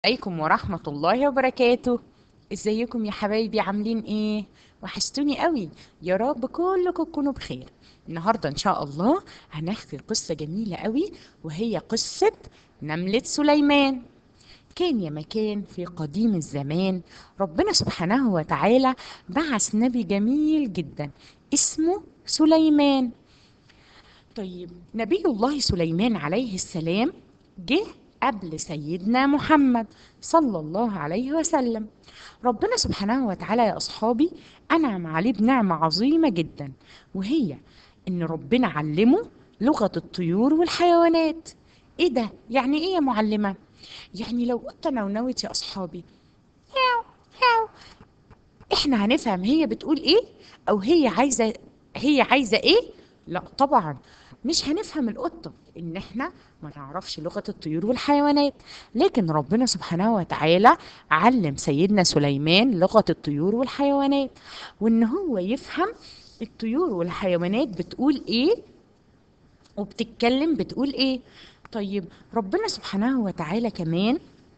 عليكم ورحمة الله وبركاته ازيكم يا حبايبي عاملين ايه وحشتوني قوي يا رب كلكم تكونوا بخير النهاردة ان شاء الله هنحكي قصة جميلة قوي وهي قصة نملة سليمان كان يا مكان في قديم الزمان ربنا سبحانه وتعالى بعث نبي جميل جدا اسمه سليمان طيب نبي الله سليمان عليه السلام جه قبل سيدنا محمد صلى الله عليه وسلم ربنا سبحانه وتعالى يا أصحابي أنعم عليه بنعمة عظيمة جدا وهي إن ربنا علمه لغة الطيور والحيوانات إيه ده؟ يعني إيه يا معلمة؟ يعني لو قلت أنا ونوت يا أصحابي هاو هاو إحنا هنفهم هي بتقول إيه أو هي عايزة هي عايزة إيه؟ لا طبعا مش هنفهم القطة إن إحنا ما نعرفش لغة الطيور والحيوانات لكن ربنا سبحانه وتعالى علم سيدنا سليمان لغة الطيور والحيوانات وإن هو يفهم الطيور والحيوانات بتقول إيه وبتتكلم بتقول إيه طيب ربنا سبحانه وتعالى كمان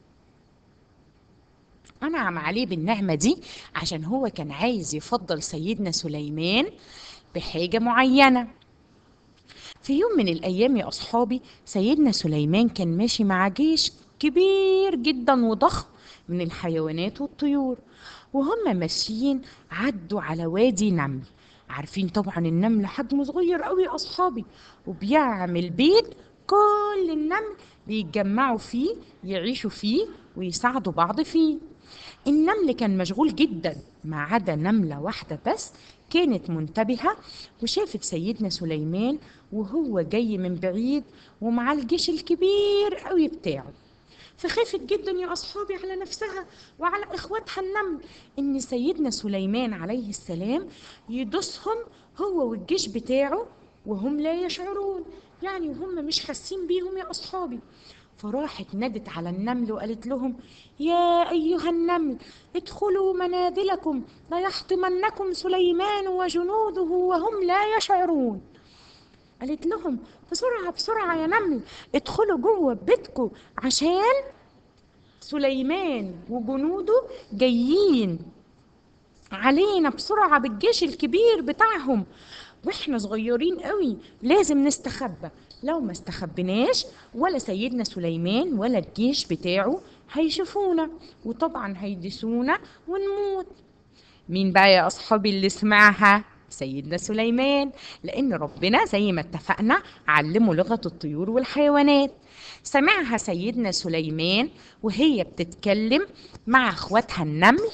أنعم عليه بالنعمة دي عشان هو كان عايز يفضل سيدنا سليمان بحاجة معينة في يوم من الأيام يا أصحابي سيدنا سليمان كان ماشي مع جيش كبير جدا وضخم من الحيوانات والطيور وهم ماشيين عدوا على وادي نمل عارفين طبعا النمل حجمه صغير قوي يا أصحابي وبيعمل بيت كل النمل بيتجمعوا فيه يعيشوا فيه ويساعدوا بعض فيه النمل كان مشغول جدا ما عدا نملة واحدة بس كانت منتبهة وشافت سيدنا سليمان وهو جاي من بعيد ومعاه الجيش الكبير قوي بتاعه فخافت جدا يا أصحابي على نفسها وعلى إخواتها النمل إن سيدنا سليمان عليه السلام يدوسهم هو والجيش بتاعه وهم لا يشعرون يعني هم مش حاسين بيهم يا أصحابي فراحت نادت على النمل وقالت لهم يا أيها النمل ادخلوا منازلكم ليحطمنكم سليمان وجنوده وهم لا يشعرون قالت لهم بسرعة بسرعة يا نمل ادخلوا جوه بيتكم عشان سليمان وجنوده جايين علينا بسرعة بالجيش الكبير بتاعهم واحنا صغيرين قوي لازم نستخبى لو ما استخبناش ولا سيدنا سليمان ولا الجيش بتاعه هيشوفونا وطبعا هيدسونا ونموت مين بقى يا اصحابي اللي سمعها سيدنا سليمان لان ربنا زي ما اتفقنا علمه لغه الطيور والحيوانات سمعها سيدنا سليمان وهي بتتكلم مع اخواتها النمل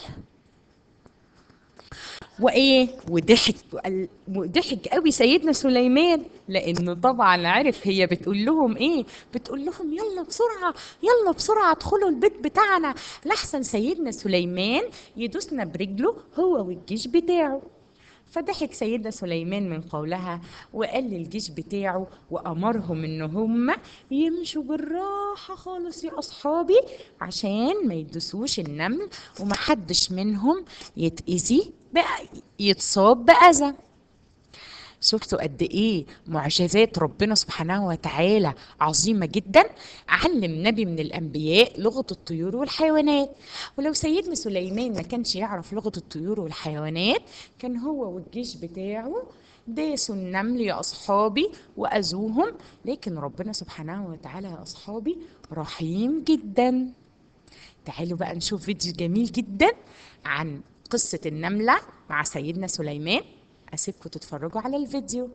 وايه وضحك وضحك قوي سيدنا سليمان لانه طبعا عرف هي بتقول لهم ايه بتقول لهم يلا بسرعه يلا بسرعه ادخلوا البيت بتاعنا لاحسن سيدنا سليمان يدوسنا برجله هو والجيش بتاعه فضحك سيدنا سليمان من قولها وقال للجيش بتاعه وأمرهم إن هم يمشوا بالراحة خالص يا أصحابي عشان ما يدوسوش النمل ومحدش منهم يتأذي بقى يتصاب بأذى شفتوا قد ايه معجزات ربنا سبحانه وتعالى عظيمه جدا علم نبي من الانبياء لغه الطيور والحيوانات ولو سيدنا سليمان ما كانش يعرف لغه الطيور والحيوانات كان هو والجيش بتاعه داسوا النمل يا اصحابي واذوهم لكن ربنا سبحانه وتعالى يا اصحابي رحيم جدا تعالوا بقى نشوف فيديو جميل جدا عن قصه النمله مع سيدنا سليمان أسيبكم تتفرجوا على الفيديو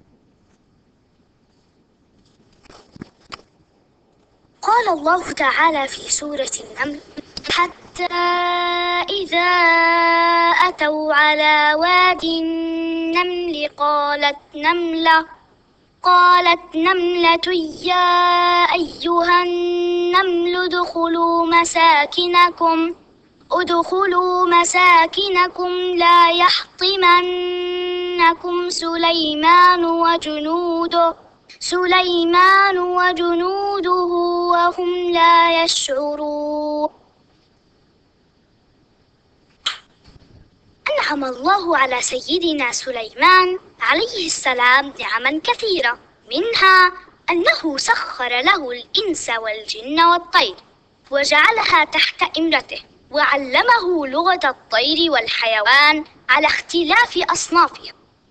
قال الله تعالى في سورة النمل حتى إذا أتوا على واد النمل قالت نملة قالت نملة يا أيها النمل ادخلوا مساكنكم ادخلوا مساكنكم لا يحطمنكم سليمان وجنوده سليمان وجنوده وهم لا يشعرون أنعم الله على سيدنا سليمان عليه السلام نعما كثيرة منها أنه سخر له الإنس والجن والطير وجعلها تحت إمرته وعلمه لغة الطير والحيوان على اختلاف أصنافها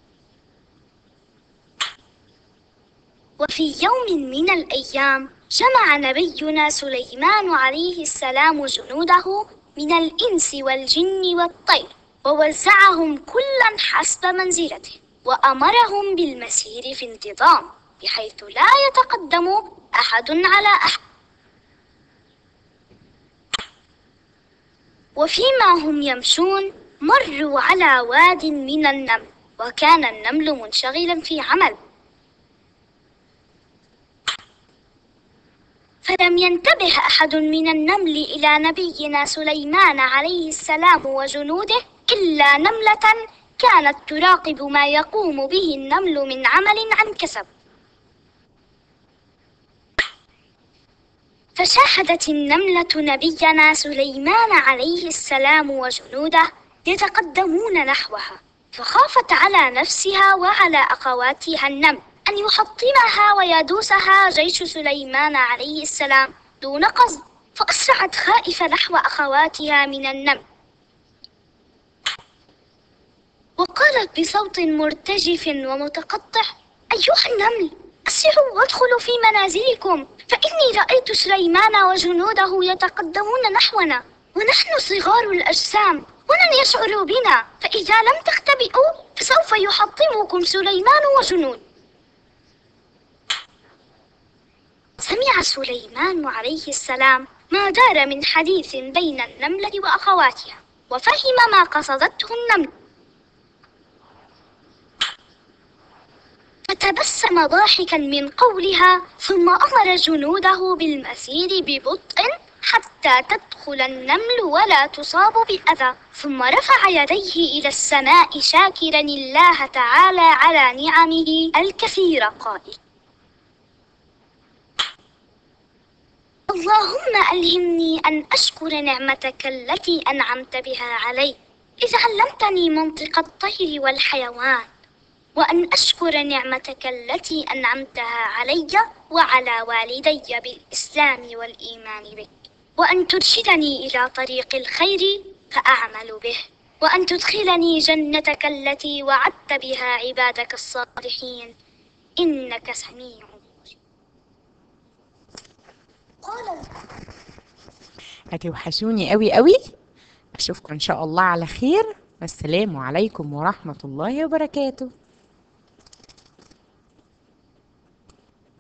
وفي يوم من الأيام جمع نبينا سليمان عليه السلام جنوده من الإنس والجن والطير ووزعهم كلا حسب منزلته وأمرهم بالمسير في انتظام بحيث لا يتقدم أحد على أحد وفيما هم يمشون مروا على واد من النمل وكان النمل منشغلا في عمل فلم ينتبه أحد من النمل إلى نبينا سليمان عليه السلام وجنوده إلا نملة كانت تراقب ما يقوم به النمل من عمل عن كسب فشاهدت النملة نبينا سليمان عليه السلام وجنوده يتقدمون نحوها فخافت على نفسها وعلى أخواتها النمل أن يحطمها ويدوسها جيش سليمان عليه السلام دون قصد فأسرعت خائفة نحو أخواتها من النمل وقالت بصوت مرتجف ومتقطع أيها النمل أسرعوا وادخلوا في منازلكم فإني رأيت سليمان وجنوده يتقدمون نحونا ونحن صغار الأجسام ولن يشعروا بنا فإذا لم تختبئوا فسوف يحطمكم سليمان وجنود سمع سليمان عليه السلام ما دار من حديث بين النملة وأخواتها وفهم ما قصدته النمل فتبسم ضاحكا من قولها ثم أمر جنوده بالمسير ببطء حتى تدخل النمل ولا تصاب بأذى ثم رفع يديه إلى السماء شاكرا الله تعالى على نعمه الكثيرة قائل اللهم ألهمني أن أشكر نعمتك التي أنعمت بها علي إذ علمتني منطق الطير والحيوان وأن أشكر نعمتك التي أنعمتها علي وعلى والدي بالإسلام والإيمان بك وأن ترشدني إلى طريق الخير فأعمل به وأن تدخلني جنتك التي وعدت بها عبادك الصالحين إنك سميع قال هتوحشوني قوي قوي اشوفكم ان شاء الله على خير والسلام عليكم ورحمة الله وبركاته